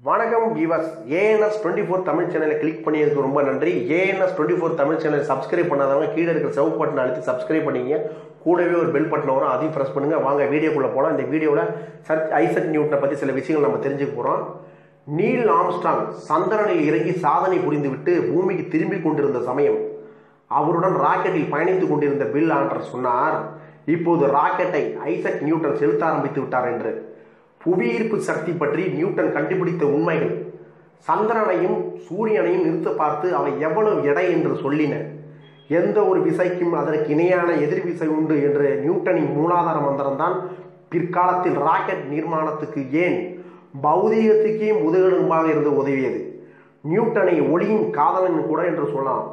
வணக்கம் விவஸ் ANS twenty four Tamil சேனலை கிளிக் பண்ணியதுக்கு ரொம்ப நன்றி ஏஎன்எஸ் டுவெண்ட்டி ஃபோர் தமிழ் சேனலை சப்ஸ்கிரைப் பண்ணாதவங்க கீழே இருக்கிற செவ் பட்டன் அழுத்தி சப்ஸ்கிரைப் பண்ணிங்க கூடவே ஒரு பெல் பட்டன் வரும் அதையும் ப்ரெஸ் பண்ணுங்க வாங்க வீடியோக்குள்ளே போகலாம் இந்த வீடியோவில் சர்ச் ஐசக் நியூட்டனை பற்றி சில விஷயங்கள் நம்ம தெரிஞ்சுக்க போகிறோம் நீல் ஆம்ஸ்டாங் சந்திரனில் இறங்கி சாதனை புரிந்துவிட்டு பூமிக்கு திரும்பி கொண்டிருந்த சமயம் அவருடன் ராக்கெட்டில் பயணித்துக் கொண்டிருந்த பில் ஆண்டர் சொன்னார் இப்போது ராக்கெட்டை ஐசக் நியூட்டன் செலுத்த ஆரம்பித்து விட்டார் என்று புவியீர்ப்பு சக்தி பற்றி நியூட்டன் கண்டுபிடித்த உண்மைகள் சந்திரனையும் சூரியனையும் நிறுத்த பார்த்து அவை எவ்வளவு எடை என்று சொல்லின எந்த ஒரு விசைக்கும் அதற்கு இணையான எதிர் விசை உண்டு என்ற நியூட்டனின் மூலாதார மந்திரம்தான் பிற்காலத்தில் ராக்கெட் நிர்மாணத்துக்கு ஏன் பௌதீகத்துக்கே முதுகெலும்பாக இருந்து உதவியது நியூட்டனை ஒளியின் காதலன் கூட என்று சொல்லலாம்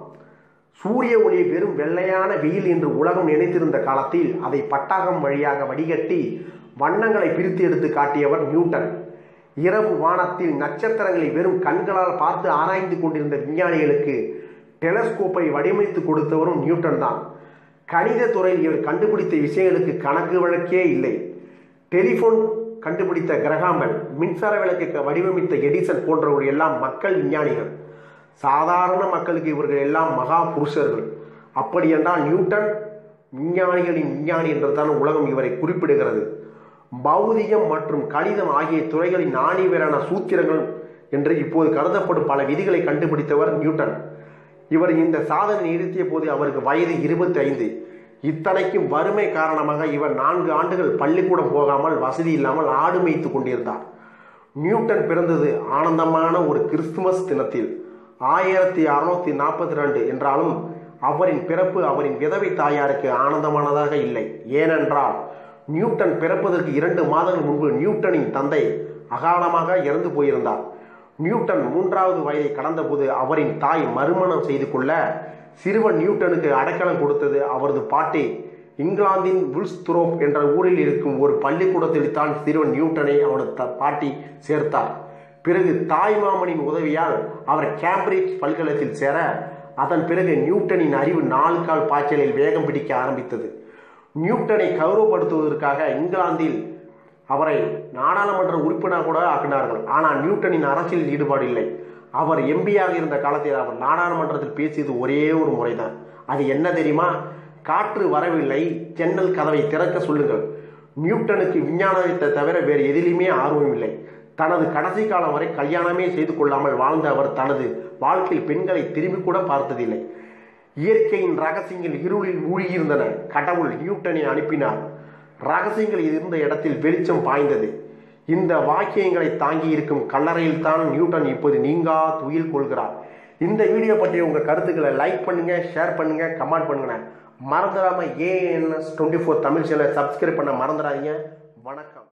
சூரிய ஒளி வெறும் வெள்ளையான வெயில் என்று உலகம் நினைத்திருந்த காலத்தில் அதை பட்டாகம் வழியாக வடிகட்டி வண்ணங்களை பிரித்து எடுத்து காட்டியவர் நியூட்டன் இரவு வானத்தில் நட்சத்திரங்களை வெறும் கண்களால் பார்த்து ஆராய்ந்து கொண்டிருந்த விஞ்ஞானிகளுக்கு டெலஸ்கோப்பை வடிவமைத்து கொடுத்தவரும் நியூட்டன் தான் கணித துறையில் இவர் கண்டுபிடித்த விஷயங்களுக்கு கணக்கு வழக்கே இல்லை டெலிஃபோன் கண்டுபிடித்த கிரகாம்பல் மின்சார விளக்கு வடிவமைத்த எடிசன் போன்றவர்கள் எல்லாம் மக்கள் விஞ்ஞானிகள் சாதாரண மக்களுக்கு இவர்கள் எல்லாம் மகா புருஷர்கள் அப்படி என்றால் நியூட்டன் விஞ்ஞானிகளின் விஞ்ஞானி என்றுதான் உலகம் இவரை குறிப்பிடுகிறது பௌதிகம் மற்றும் கணிதம் ஆகிய துறைகளின் ஆணிவேரான சூத்திரங்கள் என்று இப்போது கருதப்படும் பல விதிகளை கண்டுபிடித்தவர் நியூட்டன் இவர் இந்த சாதனை நிறுத்திய போது அவருக்கு வயது இருபத்தி ஐந்து இத்தனைக்கும் வறுமை காரணமாக இவர் நான்கு ஆண்டுகள் பள்ளிக்கூடம் போகாமல் வசதி இல்லாமல் ஆடு மேய்த்து கொண்டிருந்தார் நியூட்டன் பிறந்தது ஆனந்தமான ஒரு கிறிஸ்துமஸ் தினத்தில் ஆயிரத்தி அறுநூத்தி நாற்பத்தி ரெண்டு என்றாலும் அவரின் பிறப்பு அவரின் விதவை தாயாருக்கு ஆனந்தமானதாக இல்லை ஏனென்றால் நியூட்டன் பிறப்பதற்கு இரண்டு மாதங்கள் முன்பு நியூட்டனின் தந்தை அகாலமாக இறந்து போயிருந்தார் நியூட்டன் மூன்றாவது வயதை கடந்தபோது அவரின் தாய் மறுமணம் செய்து கொள்ள சிறுவன் நியூட்டனுக்கு அடைக்கலம் கொடுத்தது அவரது பாட்டி இங்கிலாந்தின் வில்ஸ்துரோப் என்ற ஊரில் இருக்கும் ஒரு பள்ளிக்கூடத்தில் தான் சிறுவன் நியூட்டனை அவனது த- பாட்டி சேர்த்தார் பிறகு தாய்மாமனின் உதவியால் அவர் கேம்பிரிட்ஜ் பல்கலைக்கழகத்தில் சேர அதன் பிறகு நியூட்டனின் அறிவு நாலு கால் பாய்ச்சலில் வேகம் பிடிக்க ஆரம்பித்தது நியூட்டனை கௌரவப்படுத்துவதற்காக இங்கிலாந்தில் அவரை நாடாளுமன்ற உறுப்பினர் கூட ஆக்கினார்கள் ஆனால் நியூட்டனின் அரசியல் ஈடுபாடு இல்லை அவர் எம்பியாக இருந்த காலத்தில் அவர் நாடாளுமன்றத்தில் பேசியது ஒரே ஒரு முறைதான் அது என்ன தெரியுமா காற்று வரவில்லை ஜன்னல் கதவை திறக்க சொல்லுங்கள் நியூட்டனுக்கு விஞ்ஞானத்தை தவிர வேறு எதிலுமே ஆர்வம் இல்லை தனது கடைசி காலம் வரை கல்யாணமே செய்து கொள்ளாமல் வாழ்ந்த அவர் தனது வாழ்க்கையில் பெண்களை திரும்பி கூட பார்த்ததில்லை இயற்கையின் ரகசியங்கள் இருளில் மூழ்கியிருந்தன கடவுள் நியூட்டனை அனுப்பினார் ரகசியங்கள் இருந்த இடத்தில் வெளிச்சம் பாய்ந்தது இந்த வாக்கியங்களை தாங்கி இருக்கும் கல்லறையில் தான் நியூட்டன் இப்போது நீங்கா துயில் கொள்கிறார் இந்த வீடியோ பற்றிய உங்கள் கருத்துக்களை லைக் பண்ணுங்க ஷேர் பண்ணுங்க கமெண்ட் பண்ணுங்க மறந்துடாம ஏஎன்எஸ் டுவெண்ட்டி ஃபோர் தமிழ் சேனலை சப்ஸ்கிரைப் பண்ண மறந்துடாதீங்க வணக்கம்